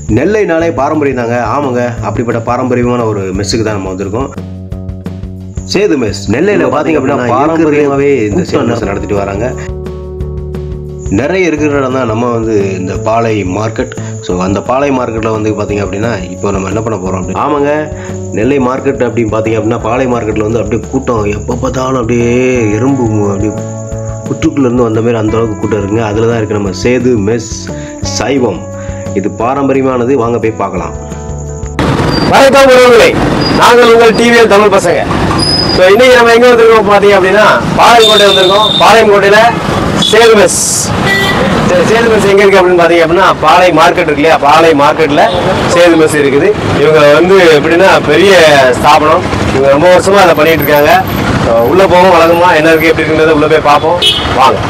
நெல்லைனாலே பாரம்பரியம் தாங்க ஆமாங்க அப்படிப்பட்ட பாரம்பரியமான ஒரு மெஸ்ஸுக்கு தான் நம்ம வந்திருக்கோம் சேது மெஸ் நெல்லையில் பார்த்தீங்க அப்படின்னா பாரம்பரியமாகவே இந்த சேது மெஸ் நடத்திட்டு வராங்க நிறைய இருக்கிற இடம் தான் நம்ம வந்து இந்த பாலை மார்க்கெட் ஸோ அந்த பாலை மார்க்கெட்டில் வந்து பார்த்தீங்க அப்படின்னா இப்போ நம்ம என்ன பண்ண போகிறோம் அப்படி ஆமாங்க நெல்லை மார்க்கெட் அப்படின்னு பார்த்தீங்க அப்படின்னா பாலை மார்க்கெட்டில் வந்து அப்படியே கூட்டம் எப்போ பார்த்தாலும் அப்படியே எறும்பு மு- அப்படியே புற்றுக்குள்ளேருந்து வந்த மாதிரி அந்த அளவுக்கு கூட்டம் இருக்குங்க அதில் தான் இருக்குது நம்ம சேது மெஸ் சைவம் இது பாரம்பரியமானது வாங்க போய் பார்க்கலாம் வணக்கம் உறவுகளே நாங்கள் உங்கள் டிவிஎல் தமிழ் பசங்க ஸோ இன்னைக்கு நம்ம எங்க வந்திருக்கோம் பார்த்தீங்க அப்படின்னா பாளையங்கோட்டை வந்திருக்கோம் பாளையங்கோட்டையில சேது மெஸ் சே- சேது மெஸ் எங்க இருக்கு அப்படின்னு பார்த்தீங்க அப்படின்னா பாளை மார்க்கெட் இருக்கு இல்லையா பாளை மார்க்கெட்ல சேது மெஸ் இருக்குது இவங்க வந்து எப்படின்னா பெரிய ஸ்தாபனம் இவங்க ரொம்ப வருஷமா அதை பண்ணிட்டு இருக்காங்க So, உள்ள போவோம் வழக்கமா என்ன இருக்கு எப்படி இருக்குன்றதை உள்ள போய் பார்ப்போம் வாங்க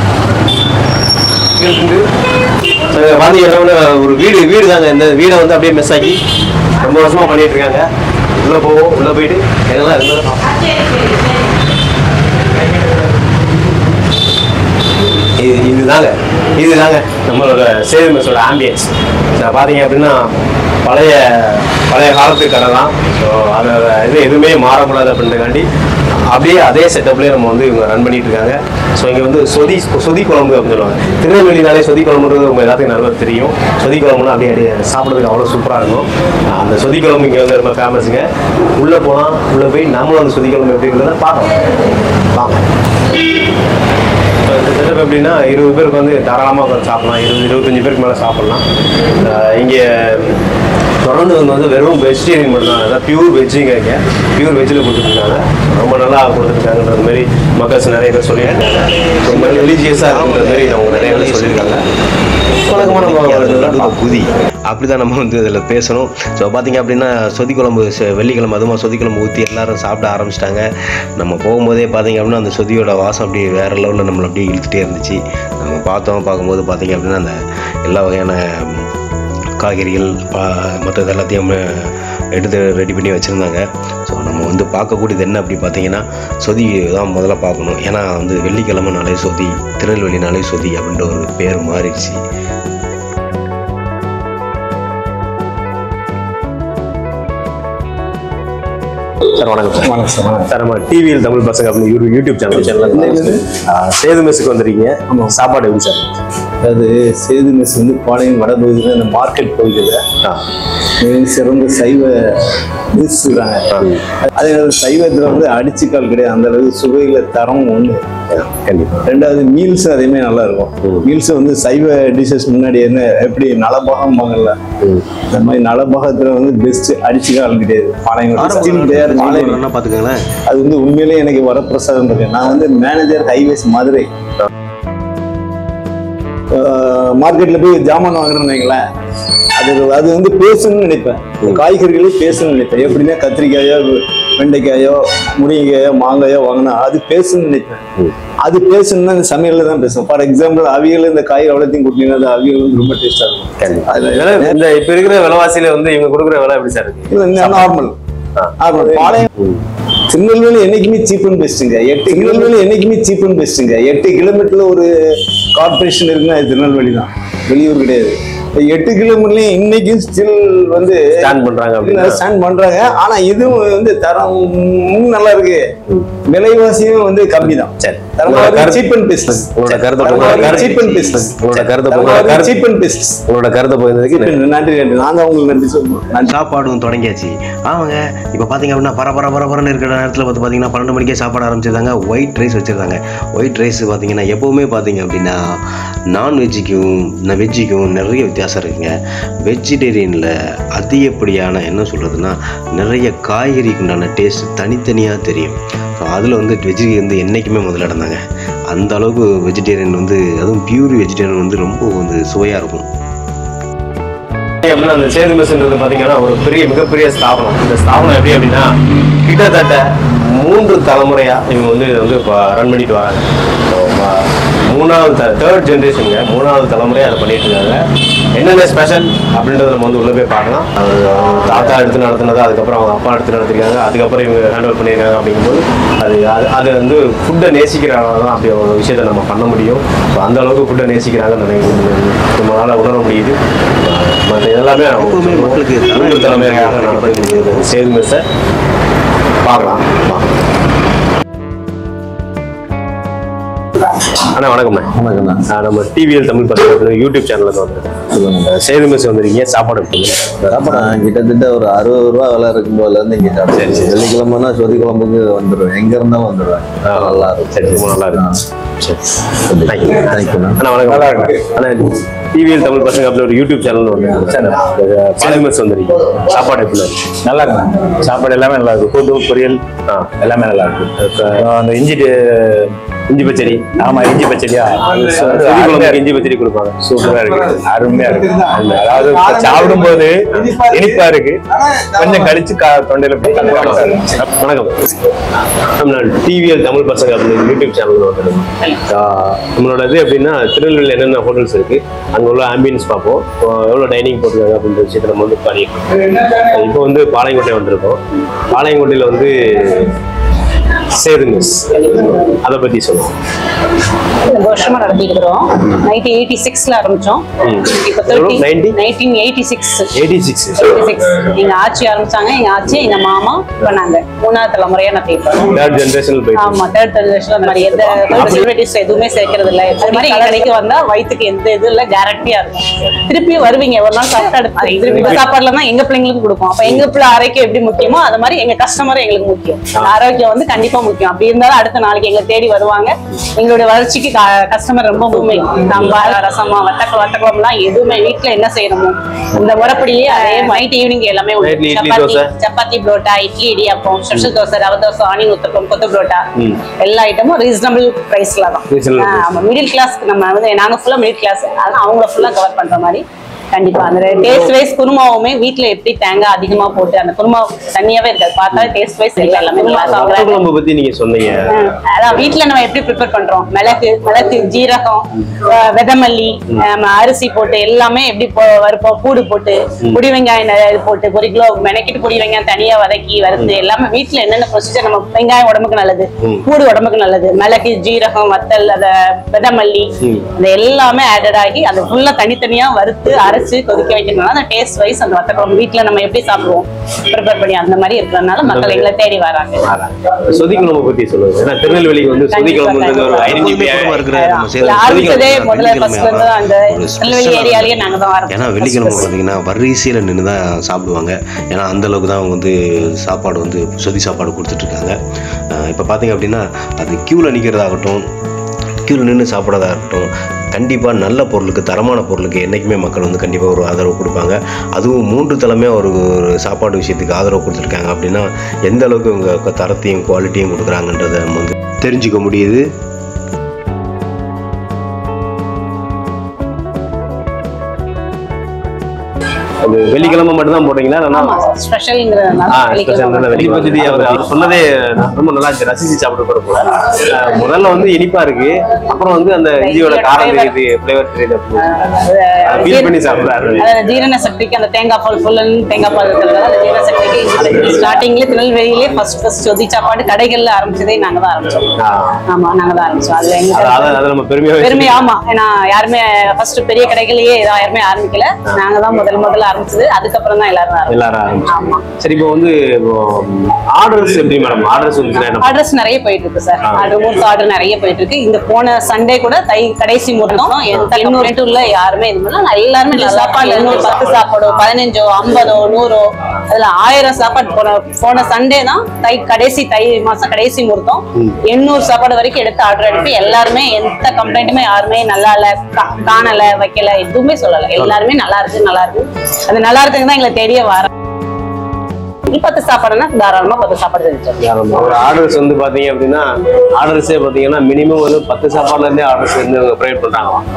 இருக்கு பார்த்தீங்கன்னா ஒரு வீடு வீடு தாங்க இந்த வீடை வந்து அப்படியே மிஸ் ஆக்கி ரொம்ப வருஷமா பண்ணிட்டு இருக்காங்க உள்ள போவோம் உள்ள போயிட்டு என்னெல்லாம் இருந்தாலும் பார்ப்போம். இது இதுதாங்க இதுதாங்க நம்மளோட சேது மெஸ்ஸோட ஆம்பியன்ஸ் பார்த்தீங்க அப்படின்னா பழைய பழைய காலத்து கடை தான் ஸோ அதோட இது எதுவுமே மாறக்கூடாது அப்படின்றக்காண்டி அப்படியே அதே செட்டப்லேயே நம்ம வந்து இவங்க ரன் பண்ணிட்டு இருக்காங்க ஸோ இங்கே வந்து சொதி சொதி குழம்பு அப்படின்னு சொல்லுவாங்க திருநெல்வேலினாலே சொதி குழம்புன்றது உங்க எல்லாத்துக்கும் நல்லா தெரியும் சொதி குழம்புனா அப்படியே அப்படியே சாப்பிட்றதுக்கு அவ்வளோ சூப்பராக இருக்கும் அந்த சொதி குழம்பு இங்கே வந்து ரொம்ப ஃபேமஸுங்க உள்ளே போனால் உள்ளே போய் நம்மளும் அந்த சொதி குழம்பு எப்படி இருக்கிறத பார்க்கலாம் வாங்க இப்போ இந்த செட்டப் எப்படின்னா இருபது பேருக்கு வந்து தாராளமாக உட்காந்து சாப்பிடலாம் இருபது இருபத்தஞ்சு பேருக்கு மேலே சாப்பிடலாம் இங்கே தொடர்ந்து வந்து வந்து வெறும் வெஜிடேரியன் மட்டும் தான் அதாவது பியூர் வெஜ்ஜுங்க இங்கே பியூர் வெஜ்ஜில் கொடுத்துருக்காங்க ரொம்ப நல்லா கொடுத்துருக்காங்கன்ற மாதிரி மக்கள்ஸ் நிறைய பேர் சொல்லியிருக்காங்க ரொம்ப ரிலீஜியஸாக இருக்குன்ற மாதிரி அவங்க நிறைய பேர் சொல்லியிருக்காங்க வழக்கமாக நம்ம நடுவுல குதி அப்படி தான் நம்ம வந்து இதில் பேசணும் ஸோ பார்த்தீங்க அப்படின்னா சொதி குழம்பு செ- வெள்ளிக்கிழமை அதுவும் சொதி குழம்பு ஊற்றி எல்லாரும் சாப்பிட ஆரம்பிச்சிட்டாங்க நம்ம போகும்போதே பார்த்தீங்க அப்படின்னா அந்த சொதியோட வாசம் அப்படியே வேறு லெவலில் நம்மளை அப்படியே இழுத்துட்டே இருந்துச்சு நம்ம பார்த்தோம் பார்க்கும்போது பார்த்தீங்க அப்படின்னா அந்த எல்லா வகையான ம், காய்கறிகள் பா- மற்றது எல்லாத்தையும் அஹ், எடுத்து ரெடி பண்ணி வச்சுருந்தாங்க ஸோ நம்ம வந்து பார்க்கக்கூடியது என்ன அப்படி பார்த்தீங்கன்னா சொதி தான் முதல்ல பார்க்கணும் ஏன்னா வந்து வெள்ளிக்கிழமைனாலே சொதி திருநெல்வேலினாலே சொதி அப்படின்ற ஒரு பேர் மாறிடுச்சு சார் வணக்கம் சார் வணக்கம் சார் சார் நம்ம டிவியில் தமிழ் பசங்க அப்படின்னு யூ- யூடியூப் சேனல் சேனல் சேது மெஸ்ஸுக்கு வந்துருக்கீங்க சாப்பாடு எப்படி சார் அதாவது சேது மெஸ் வந்து பாளையம் வடபகுதியில் இந்த மார்க்கெட் பகுதியில் ஆ மிக சிறந்த சைவ மெஸ்ஸுறாங்க அதே நேரம் சைவத்தில் வந்து அடிச்சுக்கால் கிடையாது அந்த அளவுக்கு சுவையில தரம் ஒன்று கண்டிப்பாக ரெண்டாவது மீல்ஸும் அதே மாதிரி நல்லா இருக்கும் மீல்ஸ் வந்து சைவ டிஷ்ஷஸ் முன்னாடி என்ன எப்படி நலபாகம் வாங்கல இந்த மாதிரி நலபாகத்துல வந்து பெஸ்ட் அடிச்சுக்கால் கிடையாது பாளையம் ஸ்டில் தேர் பாளையம் என்ன பார்த்துக்கங்களேன் அது வந்து உண்மையிலேயே எனக்கு வரப்பிரசாதம் இருக்கு நான் வந்து மேனேஜர் ஹைவேஸ் மதுரை மார்க்கெட்ல போய் ஜாமான் வாங்குறேன்னு வைங்களேன் அது அது வந்து பேசணும்னு நினைப்பேன் இந்த காய்கறிகளே பேசணும்னு நினைப்பேன் எப்படின்னா கத்திரிக்காயோ வெண்டைக்காயோ முருங்கைக்காயோ மாங்காயோ வாங்கினா அது பேசணும்னு நினைப்பேன் அது பேசணும்னா இந்த சமையல்ல தான் பேசும் ஃபார் எக்ஸாம்பிள் அவியல் இந்த காய் அவ்வளோத்தையும் கொடுத்தீங்கன்னா அது அவியல் வந்து ரொம்ப டேஸ்டா இருக்கும் கண்டிப்பா அதுல இதெல்லாம் இந்த இப்ப இருக்கிற விலைவாசியில வந்து இவங்க கொடுக்குற விலை எப்படி சார் இருக்கு இது நார்மல் நார்மல் பாளையம் திருநெல்வேலி என்னைக்குமே சீப் அண்ட் பெஸ்ட்டுங்க எட்டு திருநெல்வேலி என்னைக்குமே சீப் அண்ட் பெஸ்ட்டுங்க எட்டு கிலோமீட்டர்ல ஒரு கார்பரேஷன் இருக்குன்னா அது திருநெல்வேலி தான் வெளியூர் கிடையாது இப்ப எட்டு கிலோமீட்டர்லயும் இன்னைக்கும் ஸ்டில் வந்து ஸ்டாண்ட் பண்றாங்க அப்படின்னா ஸ்டாண்ட் பண்றாங்க ஆனா இதுவும் வந்து தரம் நல்லா இருக்கு விலைவாசியும் வந்து கம்மி தான் சரி. தரமா உங்களோட கருத்து- சீப் அண்ட் பெஸ்ட் உங்களோட கருத்தை உங்களோட கருத்து- சீப் அண்ட் பெஸ்ட் உங்களோட கருத்தை உங்களோட கருத்து- சீப் அண்ட் பெஸ்ட் உங்களோட கருத்தை போயிருந்ததுக்கு நன்றி. நன்றி நன்றி நான் தான் உங்களுக்கு நன்றி சொல்லுவேன் சாப்பாடும் தொடங்கியாச்சு ஆமாங்க இப்போ பார்த்தீங்க அப்படின்னா பர பர பரபரன்னு இருக்கிற நேரத்தில் பார்த்து பார்த்தீங்கன்னா பன்னெண்டு மணிக்கே சாப்பாடு ஆரம்பிச்சிருந்தாங்க ஒயிட் ரைஸ் வச்சுருந்தாங்க ஒயிட் ரைஸ் பார்த்தீங்கன்னா எப்போவுமே பார்த்தீங்க அப்படின்னா நான்வெஜ்ஜுக்கும் வெஜ்ஜுக்கும் நிறைய வித்தியாசம் இருக்குங்க வெஜிடேரியனில் அதிகப்படியான என்ன சொல்கிறதுனா நிறைய காய்கறிக்கு உண்டான டேஸ்ட் தனித்தனியாக தெரியும் ஸோ அதில் வந்து வெஜ்ஜு வந்து என்றைக்குமே முதலிடம் தாங்க அந்த அளவுக்கு வெஜிடேரியன் வந்து அதுவும் பியூர் வெஜிடேரியன் வந்து ரொம்ப வந்து சுவையாக இருக்கும் அப்படின்னா அந்த சேது மெஸ்ன்றது பாத்தீங்கன்னா ஒரு பெரிய மிகப்பெரிய ஸ்தாபனம் இந்த ஸ்தாபனம் எப்படி அப்படின்னா கிட்டத்தட்ட மூன்று தலைமுறையா இவங்க வந்து இதை வந்து ரன் பண்ணிட்டு வராங்க So, ம- மூணாவது தேர்ட் ஜென்ரேஷனுங்க மூணாவது தலைமுறையாக அதை பண்ணிட்டு இருக்காங்க என்னென்ன ஸ்பெஷல் அப்படின்றத நம்ம வந்து உள்ள போய் பார்க்கலாம் அது அவங்க தாத்தா எடுத்து நடத்துனது அதுக்கப்புறம் அவங்க அப்பா எடுத்து நடத்திருக்காங்க அதுக்கப்புறம் இவங்க ஹேண்டில் பண்ணியிருக்காங்க அப்படிங்கும்போது அது அது அது வந்து ஃபுட்டை நேசிக்கிறவங்க தான் அப்படி ஒரு விஷயத்தை நம்ம பண்ண முடியும் So, அந்த அளவுக்கு ஃபுட்டை நேசிக்கிறாங்கன்னு நினைக்கிறேன் நம்மளால உணர முடியுது மற்ற எல்லாமே எப்பவுமே மக்களுக்கு மூன்று தலைமையாக நடத்தி சேது மெஸ்ஸை பார்க்கலாம் வா. அண்ணா வணக்கம்ண்ணா வணக்கம்ண்ணா ஆ, நம்ம டிவிஎல் தமிழ் பசங்க யூடியூப் சேனல்ல இருந்து வந்திருக்கேன் சேது மெஸ் வந்திருக்கீங்க சாப்பாடு எடுத்துங்க நான் கிட்டத்தட்ட ஒரு அறுபது ரூபா விலை இருக்கும் போதுல இருந்து இங்க சரி, சரி. சாப்பிடுவேன் வெள்ளிக்கிழமைனா சொதி குழம்புக்கு வந்துடுவேன் எங்க இருந்தாலும் வந்துடுவேன் ஆ, நல்லா இருக்கும் சரி ரொம்ப நல்லா இருக்கு சரி Thank you. தேங்க்யூண்ணா அண்ணா வணக்கம் நல்லா இருக்கு அண்ணா டிவிஎல் தமிழ் பசங்க அப்படி ஒரு யூடியூப் சேனல் ஒன்று சேனல் மெஸ் வந்திருக்கீங்க சாப்பாடு எப்படி இருக்கு நல்லா இருக்கு சாப்பாடு எல்லாமே நல்லா இருக்கு கூட்டு பொரியல் ஆ எல்லாமே நல்லா இருக்கு அப்புறம் அந்த இஞ்சி டு- இஞ்சி பச்சடி ஆமா இஞ்சி பச்சடியா அது வந்து சுதி அருமையா குழம்புக்கு இருக்கு. இஞ்சி பச்சடி கொடுப்பாங்க சூப்பரா இருக்கு அருமையா இருக்கு அதாவது சாப்பிடும்போது இனிப்பா இருக்கு கொஞ்சம் கழிச்சு கா- தொண்டையில போய் கலக்கலா இருக்கு. வணக்கம் நம்ம டிவிஎல் தமிழ் பசங்க அப்படின்னு யூடியூப் சேனல் வந்துருக்கோம் நம்மளோட இது எப்படின்னா திருநெல்வேலியில் என்னென்ன ஹோட்டல்ஸ் இருக்கு அங்கே உள்ள ஆம்பியன்ஸ் பார்ப்போம் அஹ் எவ்வளோ டைனிங் போட்டுருக்காங்க அப்படின்ற விஷயத்தை நம்ம வந்து பண்ணியிருக்கோம் இப்போ வந்து பாளையங்கோட்டை வந்திருக்கோம் பாளையங்கோட்டையில் வந்து சேதுங்க அதை பற்றி சொல்லுவோம் ரெண்டு வருஷமா நடத்திட்டு இருக்கிறோம் நைன்டீன் எயிட்டி சிக்ஸ்ல ஆரம்பிச்சோம் ம். இப்போ எவ்வளவு? Thirty 90? Nineteen eighty six eighty six six எங்க ஆட்சி ஆரம்பிச்சாங்க எங்க ஆட்சி எங்க மாமா பண்ணாங்க மூணாவது தலைமுறையா நடத்திட்டு இருக்கோம் தேர்ட் ஜென்ரேஷன் போயிட்டு ஆமா தேர்ட் ஜெனரேஷன் அந்த மாதிரி எந்த செலிபிரிட்டிஸ் எதுவுமே சேர்க்கறது இல்ல அது மாதிரி எங்க கடைக்கு வந்தா வயித்துக்கு எந்த இது இல்ல கேரண்டியா இருக்கும் திருப்பி வருவீங்க ஒரு நாள் சாப்பிட்டு அடுத்து திருப்பி சாப்பாடுல தான் எங்க பிள்ளைங்களுக்கு கொடுப்போம் அப்ப எங்க பிள்ளை ஆரோக்கியம் எப்படி முக்கியமோ அது மாதிரி எங்க கஸ்டமர் எங்களுக்கு முக்கியம் ஆரோக்கியம் வந்து கண்டிப்பா முக்கியம் அப்படி இருந்தாலும் அடுத்த நாளைக்கு எங்களை தேடி வருவாங்க எங்களுடைய வளர்ச்சிக்கு கஸ்டமர் ரொம்ப உண்மை சாம்பார் ரசமா வத்தக்க வத்தக்குழம்புலாம் எதுவுமே வீட்டுல என்ன செய்யணுமோ இந்த முறைப்படியே அதே நைட் ஈவினிங் எல்லாமே உண்டு. Nightly idli, chapati dosa. Chapati parotta idli idiyappam special dosa rava dosa onion uttapam கொத்து புரோட்டா ம். எல்லா ஐட்டமும் ரீசனபிள் பிரைஸ்ல தான் Reasonable ஆ, price. ஆமா மிடில் கிளாஸ்க்கு நம்ம வந்து நாங்க ஃபுல்லா மிடில் கிளாஸ் அதனால அவங்கள ஃபுல்லா கவர் பண்ற மாதிரி கண்டிப்பா அந்த டேஸ்ட் வைஸ் குருமாவுமே வீட்ல எப்படி தேங்காய் அதிகமா போட்டு அந்த குருமா தனியாவே இருக்காது பார்த்தா டேஸ்ட் வைஸ் எல்லாம் எல்லாமே நல்லா வத்த சாப்பிடுறாங்க குழம்பு பற்றி நீங்கள் சொன்னீங்க ம், அதான் வீட்ல நம்ம எப்படி ப்ரிப்பேர் பண்றோம் மிளகு மிளகு ஜீரகம் அஹ், விதமல்லி நம்ம அரிசி போட்டு எல்லாமே எப்படி போ- வறுப்போம் பூடு போட்டு பொடி வெங்காயம் நிறைய இது போட்டு ஒரு கிலோ மெனக்கிட்டு பொடி வெங்காயம் தனியா வதக்கி வறுத்து எல்லாமே வீட்ல என்னென்ன ப்ரொசீஜர் நம்ம வெங்காயம் உடம்புக்கு நல்லது பூடு உடம்புக்கு நல்லது மிளகு ஜீரகம் வத்தல் அத விதமல்லி இது எல்லாமே ஆடட் ஆகி அது ஃபுல்லா தனித்தனியா வறுத்து அரைச்சு கொதிக்க வைக்கிறதுனால அந்த டேஸ்ட் வைஸ் அந்த வத்த குழம்பு வீட்ல நம்ம எப்படி சாப்பிடுவோம் ப்ரிப்பேர் பண்ணி அந்த மாதிரி இருக்கிறதுனால மக்கள் எங்களை தேடி வராங்க சொதி குழம்பு பத்தி சொல்லுங்க ஏன்னா திருநெல்வேலிக்கு வந்து சொதி குழம்பு வந்து ஒரு எப்பவுமே ஐடென்டிட்டியா குடும்பம் இருக்கிற நம்ம சேலம் இது ஆரம்பிச்சதே வெள்ளிக்கிழமை முதல்ல ஃபர்ஸ்ட் வந்து அந்த ஒரு திருநெல்வேலி special ஏரியாலயே நாங்க தான் ஆரம்பிச்சோம் ஏன்னா வெள்ளிக்கிழமை பார்த்தீங்கன்னா வரிசையில் நின்று தான் சாப்பிடுவாங்க ஏன்னா அந்த அளவுக்கு தான் அவங்க வந்து சாப்பாடு வந்து சொதி சாப்பாடு கொடுத்துட்ருக்காங்க இப்போ பார்த்தீங்க அப்படின்னா அது க்யூவில் நிற்கிறதாகட்டும் க்யூவில் நின்று சாப்பிட்றதா இருக்கட்டும் கண்டிப்பாக நல்ல பொருளுக்கு தரமான பொருளுக்கு என்றைக்குமே மக்கள் வந்து கண்டிப்பாக ஒரு ஆதரவு கொடுப்பாங்க அதுவும் மூன்று தலைமை ஒரு ஒரு சாப்பாடு விஷயத்துக்கு ஆதரவு கொடுத்துருக்காங்க அப்படின்னா எந்த அளவுக்கு இவங்க தரத்தையும் குவாலிட்டியும் கொடுக்குறாங்கன்றதை நம்ம வந்து தெரிஞ்சுக்க முடியுது அது வெள்ளிக்கிழமை மட்டும் தான் போடுறீங்களா இல்லைன்னா ஆமா ஸ்பெஷல்ங்கிறதுனால ஆ, வெள்ளிக்கிழமை special தான். வெள்ளி பச்சடி அவர் அவர் சொன்னதே ரொம்ப நல்லா இருந்துச்சு ரசிச்சு சாப்பிட்டு போற போல அஹ் முதல்ல வந்து இனிப்பா இருக்கு அப்புறம் வந்து அந்த இஞ்சியோட காரம் தெரியுது ஃபிளேவர் தெரியுது ஃபீல் பண்ணி சாப்பிடுறாரு அதாவது ஜீரண சக்திக்கு அந்த தேங்காய் பால் ஃபுல் தேங்காய் பால் இருக்கிறதால அந்த ஜீரண சக்திக்கு ஸ்டார்டிங்ல திருநெல்வேலியிலே ஃபர்ஸ்ட் ஃபர்ஸ்ட் சொதி சாப்பாடு கடைகள்ல ஆரம்பிச்சதே நாங்க தான் ஆரம்பிச்சோம் ஆ. ஆமா நாங்க தான் ஆரம்பிச்சோம் அதுல அது- எங்க அது அது நம்ம பெருமையா பெருமை ஆமா ஏன்னா யாருமே ஃபர்ஸ்ட் பெரிய கடைகளையே யாருமே ஆரம்பிக்கல நாங்க தான் முதல் முதல்ல ஆரம்பிச்சது அதுக்கப்புறம் தான் எல்லாரும் ஆரம்பிச்சோம் எல்லாரும் ஆரம்பிச்சு. ஆமா சரி இப்போ வந்து ஆர்டர்ஸ் எப்படி மேடம் ஆர்டர்ஸ் வந்துச்சுன்னா என்ன ஆர்டர்ஸ் நிறைய போயிட்டு இருக்கு சார் ஆர்டர் மூர்த்த ஆர்டர் நிறைய போயிட்டு இருக்கு இந்த போன சண்டே கூட தை கடைசி முகூர்த்தம் எந்த எண்ணூறு ரேட்டும் இல்ல யாருமே இது பண்ணல எல்லாருமே நல்ல சாப்பாடு எண்ணூறு பத்து சாப்பாடோ பதினஞ்சோ ஐம்பதோ நூறோ அதுல ஆயிரம் சாப்பாடு போன போன சண்டே தான் தை கடைசி தை மாசம் கடைசி முகூர்த்தம் எண்ணூறு சாப்பாடு வரைக்கும் எடுத்து ஆர்டர் அனுப்பி எல்லாருமே எந்த கம்ப்ளைண்ட்டுமே யாருமே நல்லா இல்ல கா- காணல வைக்கல எதுவுமே சொல்லல எல்லாருமே நல்லா இருக்கு நல்லா இருக்கு அது நல்லா இருக்குன்னு தான் எங்களை தேடியே வர பத்து சாப்பாடுனா தாராளமா பத்து சாப்பாடு செஞ்சு ஆமா. ஒரு ஆர்டர்ஸ் வந்து பாத்தீங்க அப்படின்னா ஆர்டர்ஸே பாத்தீங்கன்னா மினிமம் வந்து பத்து சாப்பாடுல இருந்தே ஆர்டர்ஸ் வந்து அவங்க ப்ரொவைட் பண்றாங்களாம்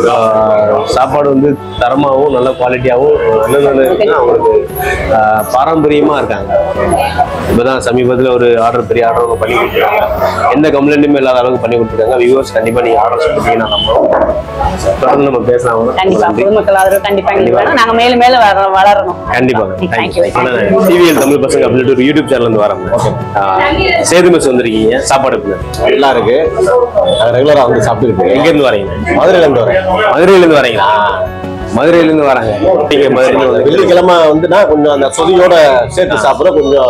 ஆஹ் சாப்பாடு வந்து தரமாகவும் நல்ல குவாலிட்டியாகவும் என்னென்ன இருக்குன்னா அவங்களுக்கு ஆஹ் பாரம்பரியமா இருக்காங்க இப்பதான் சமீபத்துல ஒரு ஆர்டர் பெரிய ஆர்டர் அவங்க பண்ணி கொடுத்துருக்காங்க எந்த கம்ப்ளைண்ட்டுமே இல்லாத அளவுக்கு பண்ணி கொடுத்துருக்காங்க வியூவர்ஸ் கண்டிப்பா நீங்க ஆர்டர்ஸ் கொடுத்தீங்கன்னா நம்புறோம் தொடர்ந்து நம்ம பேசலாம் கண்டிப்பா நன்றி. பொதுமக்கள் ஆதரவு கண்டிப்பா எங்களுக்கு வேணும் நாங்க மேலும் மேலும் வளர- வளரணும் கண்டிப்பா Thank you. TVL Tamil Pasanga அப்படின்னு ஒரு யூடியூப் சேனல் இருந்து வரோம் சேது மெஸ் வந்திருக்கீங்க சாப்பாடு எப்படி? நல்லா இருக்கு ரெகுலரா வந்து சாப்பிட்டு எங்க இருந்து வரீங்க மதுரையில இருந்து வரேன் மதுரையில இருந்து வரீங்களா மதுரையில இருந்து வராங்க நீங்க மதுரையில வந்து வெள்ளிக்கிழமை வந்துனா கொஞ்சம் அந்த சொதியோட சேர்த்து சாப்பிட கொஞ்சம்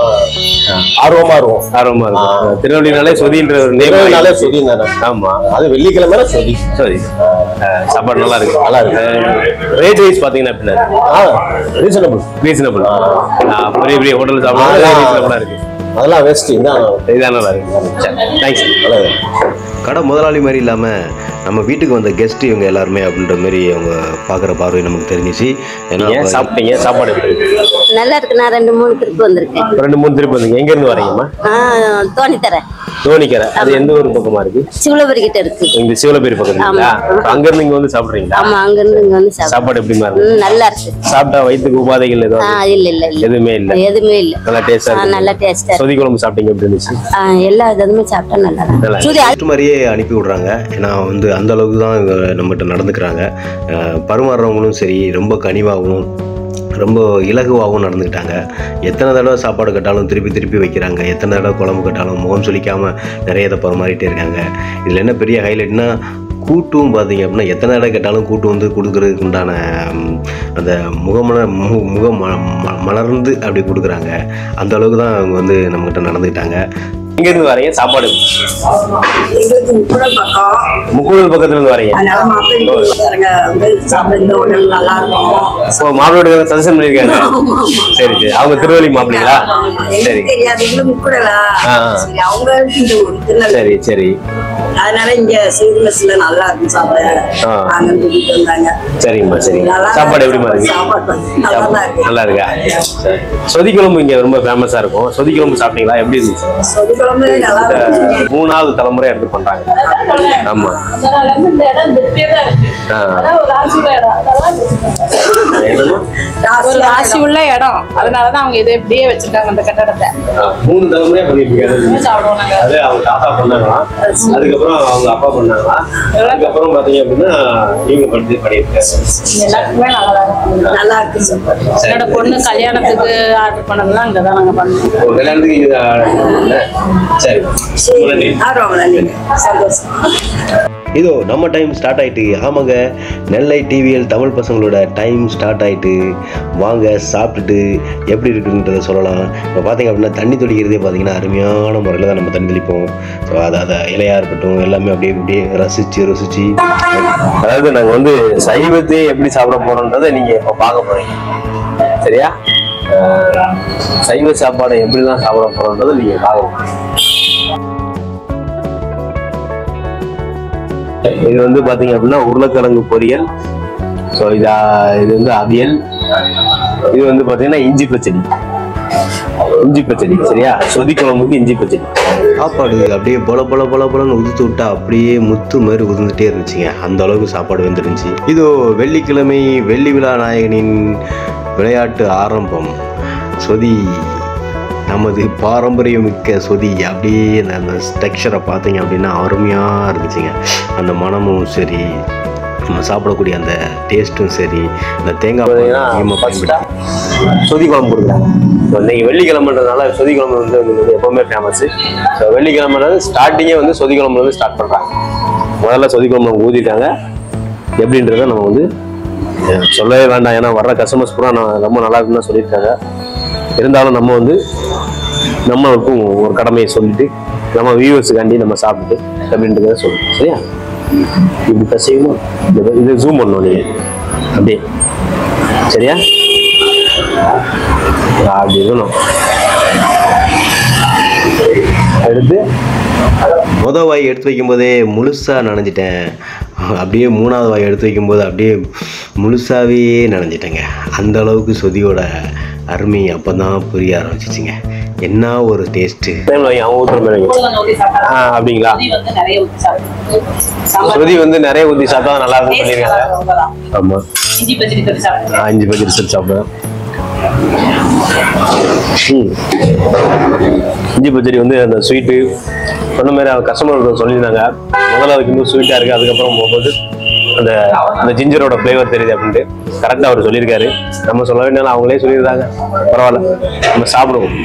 ஆர்வமா இருக்கும் ஆர்வமா இருக்கும் திருநெல்வேலினாலே சொதின்ற ஒரு நேம் இரவுனாலே சொதி தானே ஆமா அது வெள்ளிக்கிழமை சொதி சரி அஹ் சாப்பாடு நல்லா இருக்கு நல்லா இருக்கு. ரேட் வைஸ் பாத்தீங்கன்னா எப்படி ஆ ரீசனபிள் ரீசனபிள் பெரிய பெரிய ஹோட்டல் சாப்பிடலாம் அதெல்லாம் ரீசனபிளா இருக்கு அதெல்லாம் வேஸ்ட் தான் இதான் நல்லா இருக்கு தேங்க்ஸ் நல்லது கடை முதலாளி மாதிரி இல்லாமல் நம்ம வீட்டுக்கு வந்த கெஸ்ட் இவங்க எல்லாருமே அப்படின்ற மாதிரி அவங்க பார்க்குற பார்வை நமக்கு தெரிஞ்சிச்சு ஏன்னா ஏன் சாப்பிட்டீங்க சாப்பாடு எப்படி இருக்கு நல்லா இருக்கு நான் ரெண்டு மூணு ட்ரிப் வந்திருக்கேன் ரெண்டு மூணு திருப்பி வந்தீங்க எங்க இருந்து வரீங்கம்மா ஆ, தோணித்தரேன் தோணிக்கரை அது எந்த ஊர் பக்கமா இருக்கு சிவலபுரி கிட்ட இருக்கு இந்த சிவலப்பேரி பக்கம் இருக்கீங்களா அங்க இருந்து இங்க வந்து சாப்பிடுறீங்களா ஆமா அங்க இருந்து இங்க வந்து சாப்பிடு சாப்பாடு எப்படிமா இருக்கு ம், நல்லா இருக்கு சாப்பிட்டா வயிற்றுக்கு உபாதைகள் ஆ எதுவும் இல்ல இல்ல இல்ல எதுவுமே இல்ல எதுவுமே இல்ல நல்லா டேஸ்டா ஆ, இருக்கு நல்லா டேஸ்டா சொதி குழம்பு சாப்பிட்டீங்க எப்படி இருந்துச்சு எல்லா இதுவுமே சாப்பிட்டா நல்லா நல்லா தான் சூரிய ஃபஸ்ட்டு மாதிரியே அனுப்பி விடுறாங்க ஏன்னா வந்து அந்த அளவுக்கு தான் இவங்க நம்மகிட்ட நடந்துக்கிறாங்க அஹ் பரிமாறுறவங்களும் சரி ரொம்ப கனிவாகவும் ரொம்ப இலகுவாகவும் நடந்துக்கிட்டாங்க எத்தனை தடவை சாப்பாடு கட்டாலும் திருப்பி திருப்பி வைக்கிறாங்க எத்தனை தடவை குழம்பு கட்டாலும் முகம் சுளிக்காமல் நிறைய இதை பரிமாறிட்டே இருக்காங்க இதில் என்ன பெரிய ஹைலைட்னா கூட்டும் பார்த்தீங்க அப்படின்னா எத்தனை தடவை கேட்டாலும் கூட்டு வந்து கொடுக்கறதுக்கு உண்டான ம், அந்த முகமல மு முகம் ம- ம- மலர்ந்து அப்படி கொடுக்குறாங்க அந்த அளவுக்கு தான் அவங்க வந்து நம்மக்கிட்ட நடந்துக்கிட்டாங்க எங்க இருந்து வரீங்க சாப்பாடு எங்களுக்கு முக்குடல் பக்கம் முக்கூடல் பக்கத்துல இருந்து வரீங்க அதனால மாப்பிள்ளை வீட்டுக்காரங்க வந்து சாப்பிட இந்த ஹோட்டல் நல்லா இருக்கும் ஓ மாப்பிளோட சஜஷன் பண்ணிருக்காங்க சரி சரி அவங்க திருவள்ளி மாப்பிள்ளைங்களா சரி எனக்கு தெரியாது எங்களுக்கு முக்குடலா ஆ. சரி அவங்க இந்த ஊர் திருநெல்வேலி சரி சரி அதனால இங்க சீர்லஸ்ல நல்லா இருக்கும் சாப்பிட ஆ. நாங்க கூட்டிட்டு வந்தாங்க சரிங்கம்மா சரிங்க நல்லா சாப்பாடு எப்படிமா இருக்கு சாப்பாடு வந்து நல்லா தான் இருக்கு நல்லா இருக்கா சரி. சொதி குழம்பு இங்க ரொம்ப ஃபேமஸா இருக்கும் சொதி குழம்பு சாப்பிட்டீங்களா எப்படி இருந்துச்சு சொதி குழம்பு நல்லா இந்த இருக்கும் மூணாவது தலைமுறை எடுத்து பண்றாங்க ஆமா ஆ. என்னது? ஒரு ராசி உள்ள இடம் அதனாலதான் அவங்க இதை இப்படியே வச்சிருக்காங்க அந்த கட்டடத்தை ஆ, மூணு தலைமுறையா பண்ணிட்டு இருக்காங்க சாப்பிடுவோம் நாங்க அது அவங்க தாத்தா பண்ணாங்களாம் அதுக்கப்புறம் அவங்க அப்பா பண்ணாங்களாம் அதுக்கப்புறம் பாத்தீங்க அப்படின்னா இவங்க படிச்சு பண்ணியிருக்காங்க எல்லாத்துக்குமே நல்லா இருக்கும் நல்லா இருக்கு சாப்பாடு என்னோட பொண்ணு கல்யாணத்துக்கு ஆர்டர் பண்ணதெல்லாம் இங்கதான் நாங்க பண்ணோம் ஒரு கல்யாணத்துக்கு இது ஆ, சரி சரி நன்றி. ஆ, ரொம்ப நன்றி சந்தோஷம் இதோ நம்ம டைம் ஸ்டார்ட் ஆயிட்டு ஆமாங்க நெல்லை டிவிஎல் தமிழ் பசங்களோட டைம் ஸ்டார்ட் ஆயிட்டு வாங்க சாப்பிட்டுட்டு எப்படி இருக்குன்றத சொல்லலாம் இப்போ பார்த்தீங்க அப்படின்னா தண்ணி தெளிக்கிறதே பார்த்தீங்கன்னா அருமையான முறையில் தான் நம்ம தண்ணி தெளிப்போம் ஸோ அதை அதை இலையாக இருக்கட்டும் எல்லாமே அப்படியே அப்படியே ரசித்து ருசிச்சு அதாவது நாங்க வந்து சைவத்தை எப்படி சாப்பிட போறோம்ன்றதை நீங்க இப்ப பார்க்க போறீங்க சரியா அஹ், சைவ சாப்பாடை எப்படிலாம் சாப்பிட போறோம்ன்றதை நீங்க பார்க்க போறீங்க இது வந்து பாத்தீங்க அப்படின்னா உருளைக்கிழங்கு பொரியல் ஸோ இது அஹ், இது வந்து அவியல் இது வந்து பாத்தீங்கன்னா இஞ்சி பச்சடி இஞ்சி பச்சடி சரியா சொதி குழம்புக்கு இஞ்சி பச்சடி சாப்பாடு அப்படியே பொல பொல பொல பொலன்னு உதுத்து விட்டா அப்படியே முத்து மாதிரி உதிர்ந்துட்டே இருந்துச்சுங்க அந்த அளவுக்கு சாப்பாடு வந்துருந்துச்சு இதோ வெள்ளிக்கிழமை வெள்ளி விழா நாயகனின் விளையாட்டு ஆரம்பம் சொதி நமது பாரம்பரியமிக்க சொதி அப்படியே அந்த- அந்த ஸ்ட்ரக்சரை பார்த்தீங்க அப்படின்னா அருமையாக இருந்துச்சுங்க அந்த மனமும் சரி நம்ம சாப்பிடக்கூடிய அந்த டேஸ்ட்டும் சரி இந்த தேங்காய் பால் பார்த்தீங்கன்னா அதிகமாக ஃபர்ஸ்டா பயன்படுத்தி சொதி குழம்பு கொடுக்குறாங்க ஸோ இன்னைக்கு வெள்ளிக்கிழமைன்றதுனால சொதி குழம்பு வந்து உங்களுக்கு எப்பவுமே ஃபேமஸ் ஸோ வெள்ளிக்கிழமைன்றது ஸ்டார்டிங்கே வந்து சொதி குழம்புல இருந்து ஸ்டார்ட் பண்ணுறாங்க முதல்ல சொதி குழம்பு அவங்க ஊதிட்டாங்க எப்படின்றத நம்ம வந்து அஹ், சொல்லவே வேண்டாம் ஏன்னா வர்ற கஸ்டமர்ஸ் பூரா நான் ரொம்ப நல்லா இருக்குன்னு தான் சொல்லியிருக்காங்க இருந்தாலும் நம்ம வந்து நம்மளுக்கும் ஒரு கடமையை சொல்லிட்டு நம்ம வியூவர்ஸுக்காண்டி நம்ம சாப்பிட்டு அப்படின்றத சொல்லணும் சரியா இப்படி பசியணும் இது ஜூம் பண்ணணும் நீங்க அப்படியே சரியா அப்படி இருக்கணும் எடுத்து முத வாய் எடுத்து வைக்கும்போதே முழுசாக நனைஞ்சிட்டேன் அப்படியே மூணாவது வாய் எடுத்து வைக்கும்போது அப்படியே முழுசாவே நனைஞ்சிட்டேங்க அந்த அளவுக்கு சொதியோட அருமை அப்போ தான் புரிய ஆரம்பிச்சிச்சுங்க என்ன ஒரு டேஸ்ட்டு டைம்ல வைங்க அவங்க ஊத்துற மாதிரி வைங்க. ஊத்தி சாப்பிட்டா ஆ அப்படிங்களா புளி வந்து நிறைய ஊத்தி சாப்பிடணும் ஸ்ருதி வந்து நிறைய ஊத்தி சாப்பிட்டா நல்லா இருக்கும்னு சொல்லியிருக்காங்க அவ்வளவுதான். ஆமா இஞ்சி பச்சடி தொட்டு சாப்பிடுங்க நான் அஞ்சு பேர் ரிசல்ட் சாப்பிடுவேன் ம். இஞ்சி பச்சடி வந்து அந்த ஸ்வீட்டு சொன்ன மாதிரி அவங்க கஸ்டமர் சொல்லியிருந்தாங்க முதல்ல அதுக்கு இன்னும் ஸ்வீட்டாக இருக்குது அதுக்கப்புறம் போகும்போது அந்த அந்த ஜிஞ்சரோட ஃப்ளேவர் தெரியுது அப்படின்ட்டு கரெக்டாக அவர் சொல்லியிருக்காரு நம்ம சொல்ல வேண்டிய அவங்களே சொல்லியிருந்தாங்க பரவாயில்ல நம்ம சாப்பிடுவோம்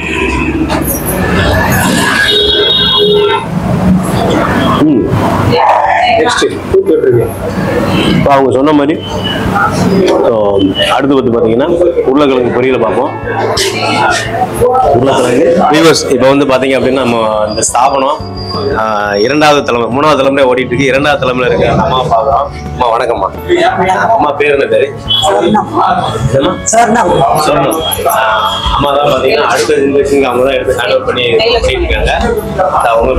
ம் நெக்ஸ்ட் இப்போ அவங்க சொன்ன மாதிரி so, அடுத்து வந்து பார்த்தீங்கன்னா உருளைக்கிழங்கு பொரியலை பார்ப்போம் உருளைக்கிழங்கு வியூவர்ஸ் இப்போ வந்து பார்த்தீங்க அப்படின்னா நம்ம இந்த ஸ்தாபனம் ஆஹ், இரண்டாவது தலைமை மூணாவது தலைமுறை ஓடிட்டு இருக்கு இரண்டாவது தலைமுறை இருக்கு அந்த அம்மா பார்க்குறோம் அம்மா வணக்கம்மா அம்மா பேர் என்ன பேரு என்னம்மா? சொர்ணம் சொல்லணும் அம்மா தான் பார்த்தீங்கன்னா அடுத்த ஜென்ரேஷனுக்கு அவங்க தான் எடுத்து ஹேண்ட் பண்ணி பண்ணிட்டு இருக்காங்க அது அவங்க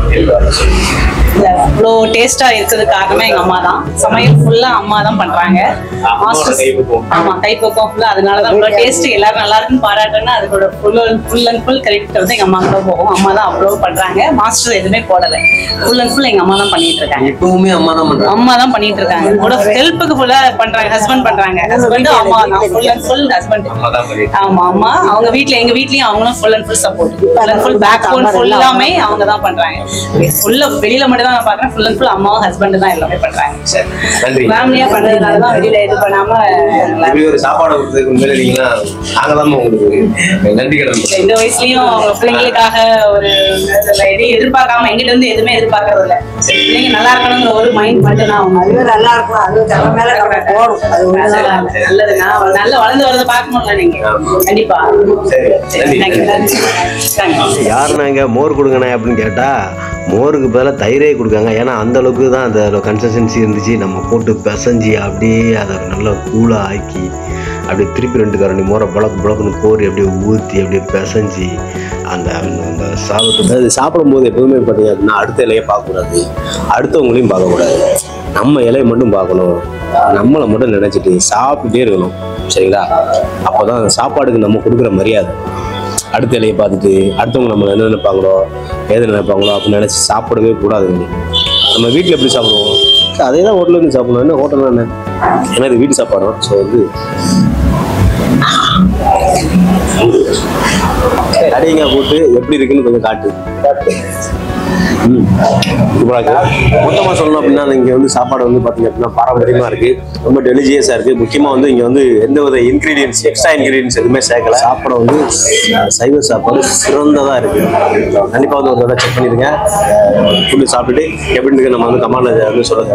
இவ்வளோ டேஸ்டா இருக்கிறதுக்கு காரணமே எங்க அம்மா தான் சமையல் ஃபுல்லா அம்மா தான் பண்றாங்க அம்மாவோட மாஸ்டர்ஸ் கைப்பக்குவம். ஆமா கைப்பக்கம் ஃபுல்லா அதனாலதான் இவ்வளோ டேஸ்ட் எல்லாரும் நல்லா இருக்குன்னு பாராட்டுன்னா அதோட full full and full credit வந்து எங்க அம்மா தான் போகும் அம்மா தான் அவ்வளோ பண்றாங்க மாஸ்டர் எதுவுமே போடல ஃபுல் அண்ட் ஃபுல் எங்க அம்மா தான் பண்ணிட்டு இருக்காங்க எப்பவுமே அம்மா தான் பண்ணுறாங்க அம்மா தான் பண்ணிட்டு இருக்காங்க கூட ஹெல்ப்புக்கு ஃபுல்லா பண்றாங்க ஹஸ்பண்ட் பண்றாங்க ஹஸ்பண்டும் அம்மா தான் ஃபுல் அண்ட் ஃபுல் ஹஸ்பண்ட் அம்மா தான் பண்ணிட்டு ஆமா அம்மா அவங்க வீட்ல எங்க வீட்லயும் அவங்களும் full and full support full and full backbone ஃபுல்லாமே அவங்க தான் பண்றாங்க ஃபுல்லா வெளியில மட்டும் தான் நான் பாக்குறேன் ஃபுல் அண்ட் ஃபுல் அம்மாவும் ஹஸ்பண்ட் தான் எல்லாமே பண்றாங்க நன்றி ஃபேமிலியா பண்றதுனால தான் வெளியில இது பண்ணாம இப்படி ஒரு சாப்பாடு கொடுத்ததுக்கு உண்மையில நீங்கன்னா நாங்க தான் உங்களுக்கு நன்றி கடன் இந்த வயசுலயும் அவங்க பிள்ளைங்களுக்காக ஒரு எதையும் எதிர்பார்க்காம எங்கிட்ட இருந்து எதுவுமே எதிர்பார்க்கறது இல்ல சரி, பிள்ளைங்க நல்லா இருக்கணுங்கிற ஒரு மைண்ட் மட்டும் தான் அவங்க அதுவே நல்லா இருக்கும் அது தலை மேல நம்ம போடும் அது ஒண்ணுதான் நல்லதுங்க அவன் நல்லா வளர்ந்து வரத பார்க்கணும்ல நீங்க கண்டிப்பா சரி நன்றி Thank you. Thank you. யாருனாங்க மோர் கொடுங்கண்ணே அப்படின்னு கேட்டால் மோருக்கு பதிலாக தயிரே கொடுக்காங்க ஏன்னா அந்த அளவுக்கு தான் அந்த கன்சிஸ்டன்சி இருந்துச்சு நம்ம போட்டு பிசைஞ்சு அப்படியே அதை நல்லா கூலாக ஆக்கி அப்படியே திருப்பி ரெண்டு கரண்டி மோரை புழக்கு புழக்குன்னு கோரி அப்படியே ஊற்றி அப்படியே பிசைஞ்சு அந்த அந்த சாதத்தை அதாவது சாப்பிடும்போது எப்பவுமே பார்த்தீங்க அப்படின்னா அடுத்த இலையை பார்க்கக்கூடாது அடுத்தவங்களையும் பார்க்கக்கூடாது நம்ம இலையை மட்டும் பார்க்கணும் நம்மளை மட்டும் நினைச்சிட்டு சாப்பிட்டுட்டே இருக்கணும் சரிங்களா அப்போதான் அந்த சாப்பாடுக்கு நம்ம கொடுக்குற மரியாதை அடுத்த இலையை பார்த்துட்டு அடுத்தவங்க நம்ம என்ன நினைப்பாங்களோ ஏது நினைப்பாங்களோ அப்படின்னு நினைச்சு சாப்பிடவே கூடாதுங்க நம்ம வீட்டில் எப்படி சாப்பிடுவோம் அதே தான் ஹோட்டலில் இருந்து சாப்பிடணும் என்ன ஹோட்டல் என்ன ஏன்னா இது வீட்டு சாப்பாடு ஸோ வந்து கடைங்க போட்டு எப்படி இருக்குன்னு கொஞ்சம் காட்டு ம். இவ்வளவு மொத்தமாக சொல்லணும் அப்படின்னா இங்கே வந்து சாப்பாடு வந்து பார்த்தீங்க அப்படின்னா பாரம்பரியமாக இருக்கு ரொம்ப டெலிஜியஸாக இருக்கு முக்கியமாக வந்து இங்கே வந்து எந்த வித இன்க்ரீடியன்ஸ் எக்ஸ்ட்ரா இன்க்ரீடியன்ஸ் எதுவுமே சேர்க்கல சாப்பாடு வந்து ச- சைவ சாப்பாடு சிறந்ததாக இருக்கு கண்டிப்பாக வந்து ஒரு தடவை செக் பண்ணிடுங்க ஃபுட்டு சாப்பிட்டுட்டு எப்படி இருக்கு நம்ம வந்து கமாண்டில் வந்து சொல்லுங்க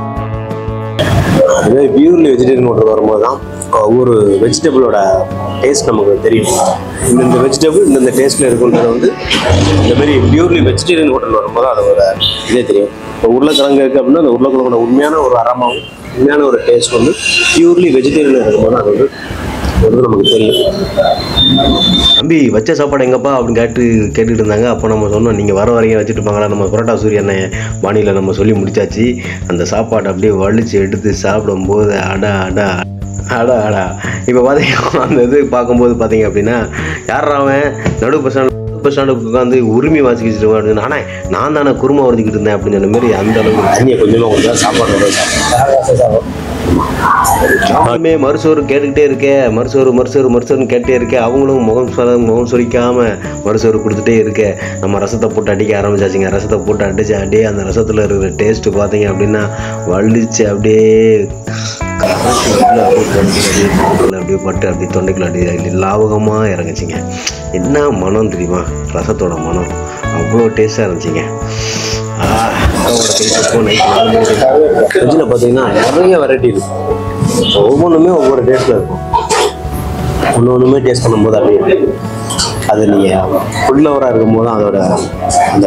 அதுவே பியூர்லி வெஜிடேரியன் ஹோட்டல் வரும்போது தான் ஒவ்வொரு வெஜிடபிளோட டேஸ்ட் நமக்கு தெரியும் இந்தந்த வெஜிடபிள் இந்தந்த டேஸ்ட்டில் இருக்குன்றது வந்து இந்த மாதிரி பியூர்லி வெஜிடேரியன் ஹோட்டல் வரும்போது அதோட இதே தெரியும் இப்போ உருளைக்கிழங்கு இருக்குது அப்படின்னா அந்த உருளைக்கிழங்கோட உண்மையான ஒரு அறமாவும் உண்மையான ஒரு டேஸ்ட் வந்து பியூர்லி வெஜிடேரியன் இருக்கும்போது அது வந்து அது வந்து நமக்கு தெரியும் தம்பி வச்ச சாப்பாடு எங்கப்பா அப்படின்னு கேட்டு கேட்டுட்டு இருந்தாங்க அப்போ நம்ம சொன்னோம் நீங்கள் வர வரைக்கும் வச்சுட்டு இருப்பாங்களா நம்ம புரோட்டா சூரியனை வானிலை நம்ம சொல்லி முடிச்சாச்சு அந்த சாப்பாடு அப்படியே வலிச்சு எடுத்து சாப்பிடும்போது அடா அடா அடா அடா இப்போ பார்த்தீங்கன்னா அந்த இது பார்க்கும்போது பார்த்தீங்க அப்படின்னா யார் அவன் நடு பஸ் ஸ்டாண்ட் பஸ் ஸ்டாண்டுக்கு உட்காந்து உரிமை வாசிக்கிட்டு இருக்கான் ஆனால் நான் தானே குருமா வருதிக்கிட்டு இருந்தேன் அப்படின்னு சொன்ன மாதிரி அந்த அளவுக்கு தண்ணியை கொஞ்சமாக கொஞ்சம் சாப்பாடு சாப்பிடும் நானுமே மறுசோறு கேட்டுக்கிட்டே இருக்கேன் மறுசோறு மறுசோறு மறுசோறுன்னு கேட்டே இருக்கேன் அவங்களும் முகம் சொல முகம் சொலிக்காம மறுசோறு கொடுத்துட்டே இருக்கேன் நம்ம ரசத்தை போட்டு அடிக்க ஆரம்பிச்சாச்சுங்க ரசத்தை போட்டு அடிச்சு அப்படியே அந்த ரசத்தில் இருக்கிற டேஸ்ட் பார்த்தீங்க அப்படின்னா வலிச்சு அப்படியே கரைச்சி உள்ள அப்படியே தொண்டைக்குள்ள அப்படியே தொண்டைக்குள்ள அப்படியே பட்டு அப்படியே தொண்டைக்குள்ள அப்படியே லாவகமாக இறங்குச்சிங்க என்ன மனம் தெரியுமா ரசத்தோட மனம் அவ்வளோ டேஸ்ட்டாக இருந்துச்சுங்க ஆ, அக்காவோட கைப்பக்குவம் night நாலு மணிக்கு ஃப்ரிட்ஜில் பார்த்தீங்கன்னா நிறைய வெரைட்டி இருக்கும் ஒவ்வொன்றுமே ஒவ்வொரு டேஸ்ட்டில் இருக்கும் ஒன்று ஒன்றுமே டேஸ்ட் பண்ணும்போது அப்படியே அது நீங்கள் ஃபுல்லவராக இருக்கும்போது தான் அதோட அந்த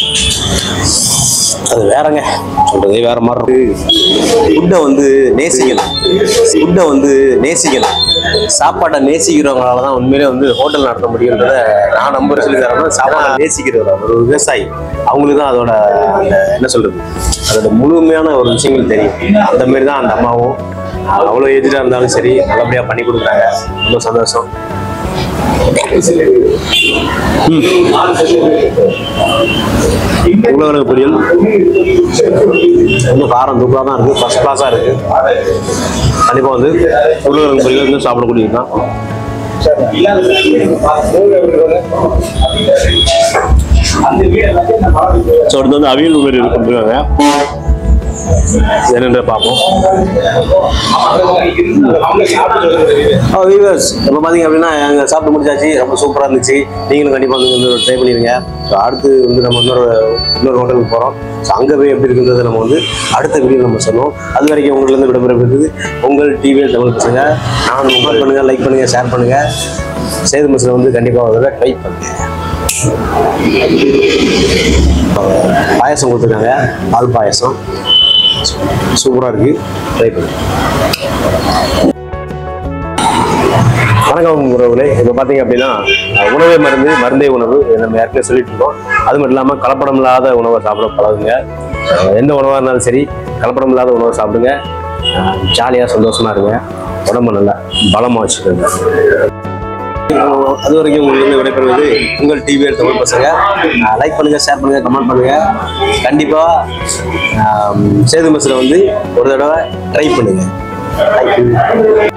அது வேறங்க சொல்றதே வேற மாதிரி இருக்கு ஃபுட்டை வந்து நேசிக்கணும் ஃபுட்டை வந்து நேசிக்கணும் சாப்பாட்டை நேசிக்கிறவங்களால தான் உண்மையிலே வந்து ஹோட்டல் நடத்த முடியுன்றத நான் நம்புற சொல்லி தரேன் சாப்பாடை நேசிக்கிறவர் ஒரு விவசாயி அவங்களுக்கு தான் அதோட அந்த என்ன சொல்றது அதோட முழுமையான ஒரு விஷயங்கள் தெரியும் அந்த மாதிரி தான் அந்த அம்மாவும் அவ்வளோ ஏஜ்டாக இருந்தாலும் சரி நல்லபடியாக பண்ணி கொடுக்குறாங்க ரொம்ப சந்தோஷம் உருளைக்கிழங்கு பொரியல் ரொம்ப காரம் தூக்கலாக தான் இருக்குது ஃபஸ்ட் கிளாஸாக இருக்குது கண்டிப்பாக வந்து உருளைக்கிழங்கு பொரியல் வந்து சாப்பிடக்கூடியது தான் ஸோ அடுத்து வந்து அவியல் பொரியல் கொடுத்துருக்காங்க என்னென்ற பார்ப்போம் வீவர்ஸ் இப்போ பார்த்தீங்க அப்படின்னா எங்கள் சாப்பிட்டு முடிச்சாச்சு ரொம்ப சூப்பராக இருந்துச்சு நீங்களும் கண்டிப்பாக வந்து வந்து ட்ரை பண்ணிடுங்க ஸோ அடுத்து வந்து நம்ம இன்னொரு இன்னொரு ஹோட்டலுக்கு போகிறோம் ஸோ அங்கே போய் எப்படி இருக்குன்றதை நம்ம வந்து அடுத்த வீடியோ நம்ம சொல்லுவோம் அது வரைக்கும் உங்களிருந்து விடைபெறுவது உங்கள் டிவியில் தமிழ் பசங்க நான் கமெண்ட் பண்ணுங்கள் லைக் பண்ணுங்கள் ஷேர் பண்ணுங்கள் சேது மசில் வந்து கண்டிப்பாக வந்து ட்ரை பண்ணுங்க பாயசம் கொடுத்துருக்காங்க பால் பாயசம் சூப்பராக இருக்குது ட்ரை பண்ணுங்க வணக்கம் உறவுகளே இப்போ பார்த்தீங்க அப்படின்னா அஹ், உணவே மருந்து மருந்தே உணவு இதை நம்ம ஏற்கனவே சொல்லிட்டு இருக்கோம் அது மட்டும் இல்லாமல் கலப்படம் இல்லாத உணவை சாப்பிட பழகுங்க அஹ், எந்த உணவாக இருந்தாலும் சரி கலப்படம் இல்லாத உணவை சாப்பிடுங்க ஜாலியாக சந்தோஷமா இருங்க உடம்பு நல்லா பலமாக வச்சுக்கோங்க அது வரைக்கும் உங்களுக்கு விடைபெறுவது உங்கள் டிவியில் தமிழ் பசங்க லைக் பண்ணுங்க ஷேர் பண்ணுங்க கமெண்ட் பண்ணுங்க கண்டிப்பா ஆம், சேது மெஸ்ஸில் வந்து ஒரு தடவை ட்ரை பண்ணுங்க Thank you.